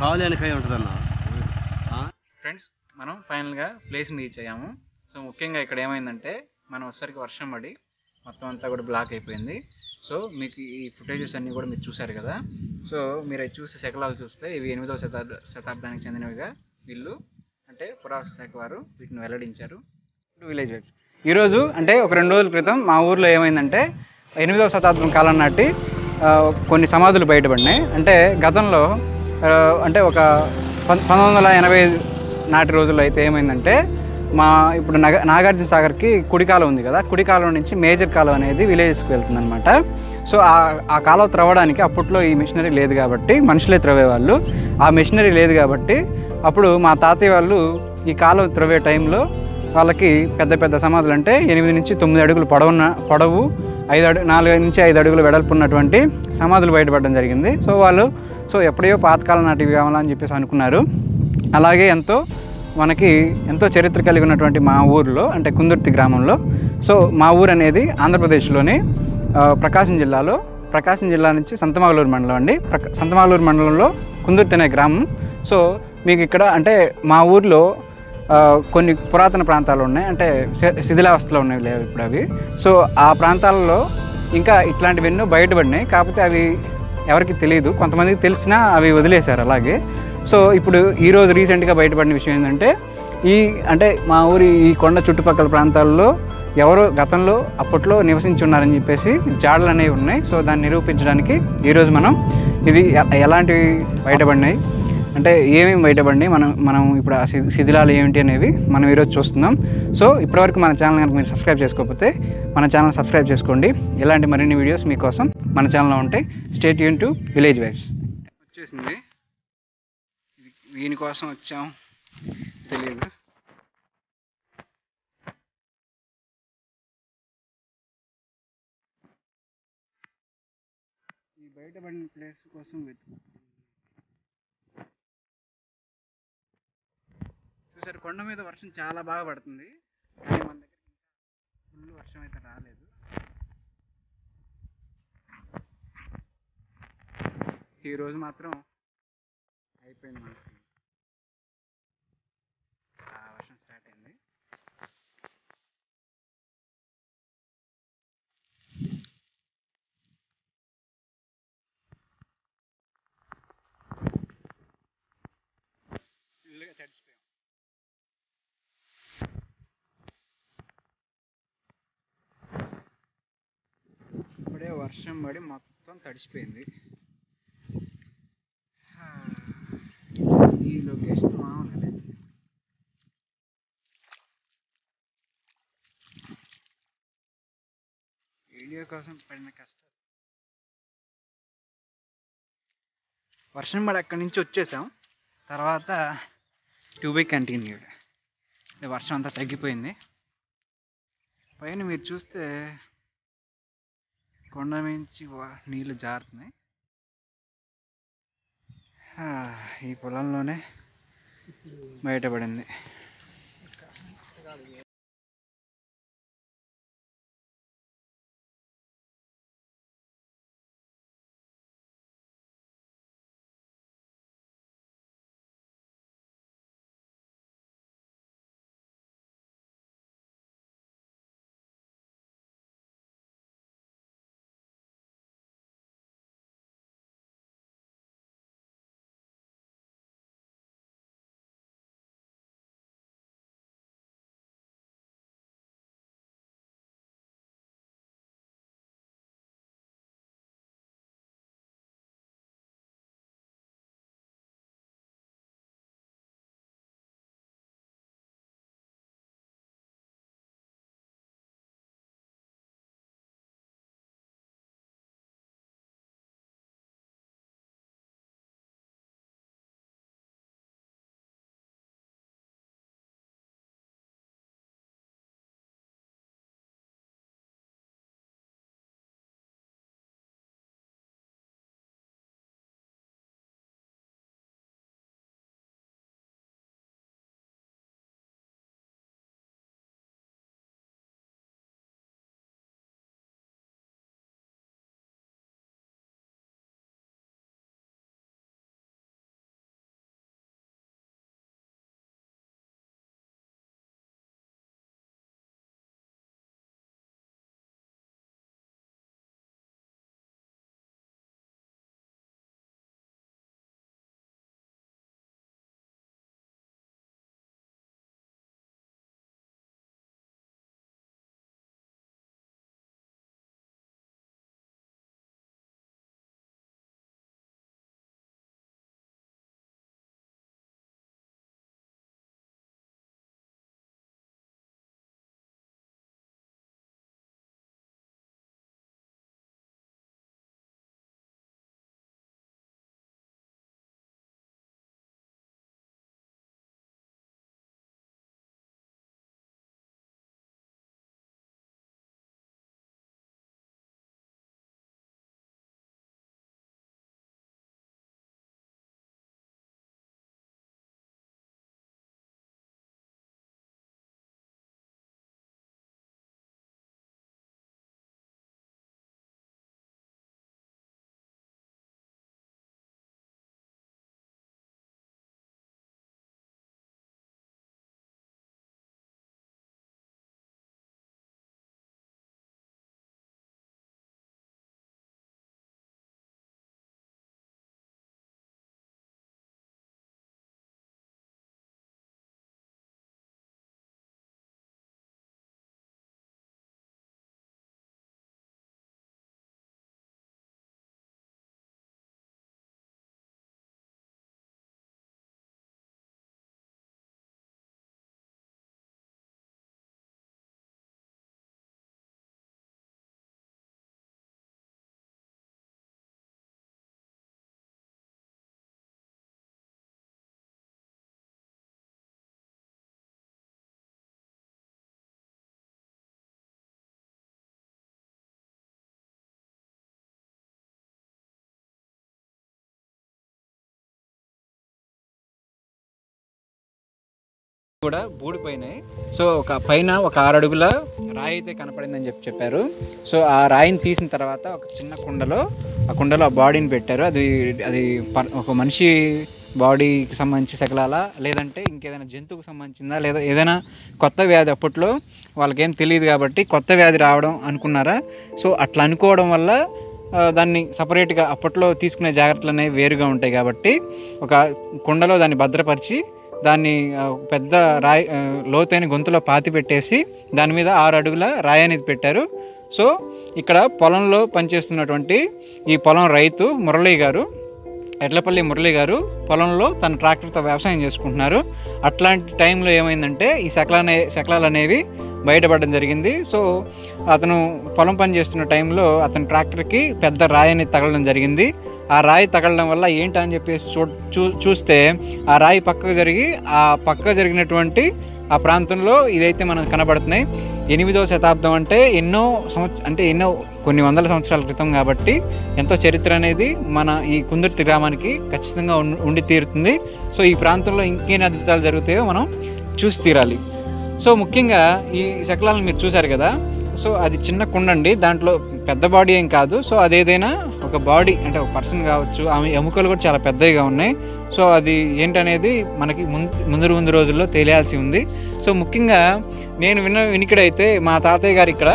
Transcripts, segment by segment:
ఆవులేని కై ఉంటుందన్న ఆ? ఫ్రెండ్స్ మనం ఫైనల్గా ప్లేస్ని రీచ్ అయ్యాము సో ముఖ్యంగా ఇక్కడ ఏమైందంటే మనం వచ్చేసరికి వర్షం పడి మొత్తం అంతా కూడా బ్లాక్ అయిపోయింది సో మీకు ఈ ఫుటేజెస్ అన్నీ కూడా మీరు చూశారు కదా సో మీరు అవి చూస్తే శకలాలు చూస్తే ఇవి ఎనిమిదవ శతాబ్ద శతాబ్దానికి చెందినవిగా వీళ్ళు అంటే పురావస్తు శాఖ వారు వీటిని వెల్లడించారు విలేజ్ వైబ్స్ ఈరోజు అంటే ఒక రెండు రోజుల క్రితం మా ఊర్లో ఏమైందంటే ఎనిమిదవ శతాబ్దం కాలం నాటి ఆ, కొన్ని సమాధులు బయటపడినాయి అంటే గతంలో ఆ, అంటే ఒక పం- పంతొమ్మిది వందల ఎనభై ఐదు నాటి రోజుల్లో అయితే ఏమైందంటే మా ఇప్పుడు నగ నాగార్జున సాగర్కి కుడి కాలువ ఉంది కదా కుడి కాలువ నుంచి మేజర్ కాలువ అనేది విలేజెస్కి వెళ్తుందన్నమాట సో ఆ ఆ కాలువ త్రవ్వడానికి అప్పట్లో ఈ మిషనరీ లేదు కాబట్టి మనుషులే త్రవ్వేవాళ్ళు ఆ మిషనరీ లేదు కాబట్టి అప్పుడు మా తాతయ్య వాళ్ళు ఈ కాలువ త్రవ్వే టైంలో వాళ్ళకి పెద్ద పెద్ద సమాధులు అంటే ఎనిమిది నుంచి తొమ్మిది అడుగులు పొడవున్న పొడవు ఐదు అడుగు నాలుగు నుంచి ఐదు అడుగులు వెడల్పు ఉన్నటువంటి సమాధులు బయటపడడం జరిగింది సో వాళ్ళు సో ఎప్పుడో పాతకాలం నాటివి కావాలని చెప్పేసి అనుకున్నారు అలాగే ఎంతో మనకి ఎంతో చరిత్ర కలిగి ఉన్నటువంటి మా ఊరిలో అంటే కుందుర్తి గ్రామంలో సో మా ఊరు అనేది ఆంధ్రప్రదేశ్లోని ఆ, ప్రకాశం జిల్లాలో ప్రకాశం జిల్లా నుంచి సంతమాగలూరు మండలం అండి ప్రక సంతమాగలూరు మండలంలో కుందుర్తి అనే గ్రామం సో మీకు ఇక్కడ అంటే మా ఊర్లో ఆ, కొన్ని పురాతన ప్రాంతాలు ఉన్నాయి అంటే శి- శిథిలావస్థలో ఉన్నాయి లేవు ఇప్పుడు అవి సో ఆ ప్రాంతాలలో ఇంకా ఇట్లాంటివి ఎన్నో బయటపడినాయి కాకపోతే అవి ఎవరికి తెలియదు కొంతమందికి తెలిసినా అవి వదిలేశారు అలాగే సో ఇప్పుడు ఈరోజు రీసెంట్గా బయటపడిన విషయం ఏంటంటే ఈ అంటే మా ఊరి ఈ కొండ చుట్టుపక్కల ప్రాంతాల్లో ఎవరో గతంలో అప్పట్లో నివసించి ఉన్నారని చెప్పేసి జాడలు అనేవి ఉన్నాయి సో దాన్ని నిరూపించడానికి ఈరోజు మనం ఇది ఎ- ఎలాంటివి బయటపడినాయి అంటే ఏమేమి బయటపడినాయి మనం మనం ఇప్పుడు ఆ శి- శిథిలాలు ఏమిటి అనేవి మనం ఈరోజు చూస్తున్నాం సో ఇప్పటివరకు మన ఛానల్ కనుక మీరు సబ్స్క్రైబ్ చేసుకోకపోతే మన ఛానల్ సబ్స్క్రైబ్ చేసుకోండి ఇలాంటి మరిన్ని వీడియోస్ మీకోసం మన ఛానల్లో ఉంటాయి స్టేట్ యూన్ టు విలేజ్ వైబ్స్ వచ్చేసింది ఇది దీనికోసం వచ్చాం తెలియదు ఈ బయటపడిన ప్లేస్ కోసం వెతుకు చూసారు కొండ మీద వర్షం చాలా బాగా పడుతుంది కానీ మన దగ్గర ఫుల్ వర్షం అయితే రాలేదు ఈ రోజు మాత్రం అయిపోయింది మనకి ఆ వర్షం స్టార్ట్ అయింది ఫుల్గా తడిసిపోయాం ఇప్పుడే వర్షం పడి మొత్తం తడిసిపోయింది హా. ఈ లొకేషన్ మామూలుగా వీడియో కోసం పడిన కష్టం వర్షం పడి అక్కడి నుంచి వచ్చేసాం తర్వాత టు బై కంటిన్యూడ్ వర్షం అంతా తగ్గిపోయింది పైన మీరు చూస్తే కొండ మించి వా- నీళ్లు జారుతున్నాయి ఆ, ఈ పొలంలోనే బయటపడింది కూడా బూడిపోయినాయి సో ఒక పైన ఒక ఆరు అడుగుల రాయి అయితే కనపడిందని చెప్పి చెప్పారు సో ఆ రాయిని తీసిన తర్వాత ఒక చిన్న కుండలో ఆ కుండలో ఆ బాడీని పెట్టారు అది అది పర్- ఒక మనిషి బాడీకి సంబంధించి శకలాలా లేదంటే ఇంకేదైనా జంతువుకు సంబంధించిందా లేదా ఏదైనా కొత్త వ్యాధి అప్పట్లో వాళ్ళకేం తెలియదు కాబట్టి కొత్త వ్యాధి రావడం అనుకున్నారా సో అట్లా అనుకోవడం వల్ల ఆ, దాన్ని సపరేట్గా అప్పట్లో తీసుకునే జాగ్రత్తలు అనేవి వేరుగా ఉంటాయి కాబట్టి ఒక కుండలో దాన్ని భద్రపరిచి దాన్ని ఆ, ఒక పెద్ద రాయి ఆ, లోతైన గొంతులో పాతి పెట్టేసి దాని మీద ఆరు అడుగుల రాయి అనేది పెట్టారు సో ఇక్కడ పొలంలో పనిచేస్తున్నటువంటి ఈ పొలం రైతు మురళీ గారు ఎడ్లపల్లి మురళి గారు పొలంలో తన ట్రాక్టర్తో వ్యవసాయం చేసుకుంటున్నారు అట్లాంటి టైంలో ఏమైందంటే ఈ శకలానే శకలాలు అనేవి బయటపడడం జరిగింది సో అతను పొలం పని చేస్తున్న టైంలో అతని ట్రాక్టర్కి పెద్ద రాయి అనేది తగలడం జరిగింది ఆ రాయి తగలడం వల్ల ఏంటి అని చెప్పేసి చూ చూ చూస్తే ఆ రాయి పక్కకు జరిగి ఆ పక్క జరిగినటువంటి ఆ ప్రాంతంలో ఇదైతే మనకు కనబడుతున్నాయి ఎనిమిదవ శతాబ్దం అంటే ఎన్నో సంవత్స అంటే ఎన్నో కొన్ని వందల సంవత్సరాల క్రితం కాబట్టి ఎంతో చరిత్ర అనేది మన ఈ కుందుర్తి గ్రామానికి ఖచ్చితంగా ఉం- ఉండి తీరుతుంది సో ఈ ప్రాంతంలో ఇంకేం అద్భుతాలు జరుగుతాయో మనం చూసి తీరాలి సో ముఖ్యంగా ఈ శకలాలను మీరు చూశారు కదా సో అది చిన్న కుండ అండి దాంట్లో పెద్ద బాడీ ఏం కాదు సో అదేదైనా ఒక బాడీ అంటే ఒక పర్సన్ కావచ్చు ఆమె ఎముకలు కూడా చాలా పెద్దవిగా ఉన్నాయి సో అది ఏంటనేది మనకి ముందు ముందు ముందు రోజుల్లో తెలియాల్సి ఉంది సో ముఖ్యంగా నేను విన్న వినికిడైతే మా తాతయ్య గారు ఇక్కడ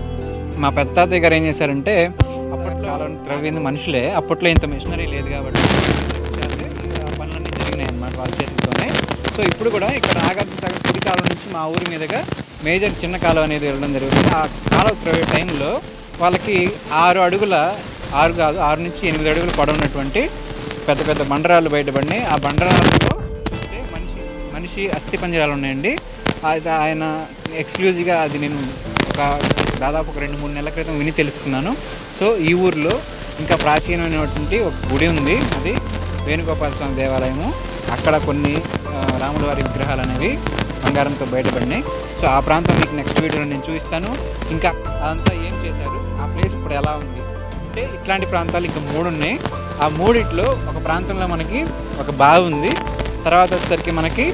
మా పెద్ద తాతయ్య గారు ఏం చేశారంటే అప్పట్లో త్రవ్వింది మనుషులే అప్పట్లో ఇంత మిషనరీ లేదు కాబట్టి చేస్తే ఇంకా పనులన్నీ జరిగినాయి అన్నమాట వాళ్ళ చేతులతోనే సో ఇప్పుడు కూడా ఇక్కడ నాగార్జున సాగర్ కుడి కాలువ నుంచి మా ఊరి మీదుగా మేజర్ చిన్న కాలువ అనేది వెళ్ళడం జరుగుతుంది ఆ కాలువ త్రవ్వే టైంలో వాళ్ళకి ఆరు అడుగుల ఆరు కాదు ఆరు నుంచి ఎనిమిది అడుగులు పొడవున్నటువంటి పెద్ద పెద్ద బండరాలు బయటపడినాయి ఆ బండరాలతో చూస్తే మనిషి మనిషి అస్థి పంజరాలు ఉన్నాయండి అది ఆయన ఎక్స్క్లూజివ్గా అది నేను ఒక దాదాపు ఒక రెండు మూడు నెలల క్రితం విని తెలుసుకున్నాను సో ఈ ఊర్లో ఇంకా ప్రాచీనమైనటువంటి ఒక గుడి ఉంది అది వేణుగోపాల స్వామి దేవాలయము అక్కడ కొన్ని ఆ, రాముల వారి విగ్రహాలు అనేవి బంగారంతో బయటపడినాయి సో ఆ ప్రాంతం మీకు నెక్స్ట్ వీడియోలో నేను చూపిస్తాను ఇంకా అదంతా ఏం చేశారు ఆ ప్లేస్ ఇప్పుడు ఎలా ఉంది అంటే ఇట్లాంటి ప్రాంతాలు ఇంకా మూడు ఉన్నాయి ఆ మూడిట్లో ఒక ప్రాంతంలో మనకి ఒక బావి ఉంది తర్వాత వచ్చేసరికి మనకి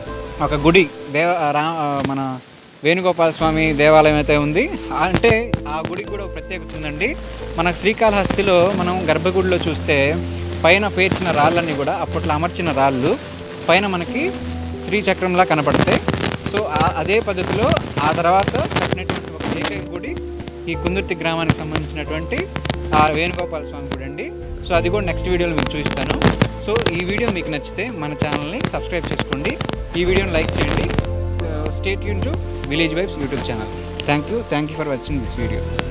ఒక గుడి దేవ రా మన వేణుగోపాల స్వామి దేవాలయం అయితే ఉంది అంటే ఆ గుడికి కూడా ఒక ప్రత్యేకత ఉందండి మనకు శ్రీకాళహస్తిలో మనం గర్భగుడిలో చూస్తే పైన పేర్చిన రాళ్ళన్నీ కూడా అప్పట్లో అమర్చిన రాళ్ళు పైన మనకి శ్రీచక్రంలా కనపడతాయి సో ఆ- అదే పద్ధతిలో ఆ తర్వాత కట్టినటువంటి ఒక ఏకైక గుడి ఈ కుందుర్తి గ్రామానికి సంబంధించినటువంటి ఆ వేణుగోపాల స్వామి గుడి అండి సో అది కూడా నెక్స్ట్ వీడియోలో మీకు చూపిస్తాను సో ఈ వీడియో మీకు నచ్చితే మన ఛానల్ని సబ్స్క్రైబ్ చేసుకోండి ఈ వీడియోని లైక్ చేయండి స్టేట్ యూన్ to village vibes YouTube channel thank you thank you for watching this video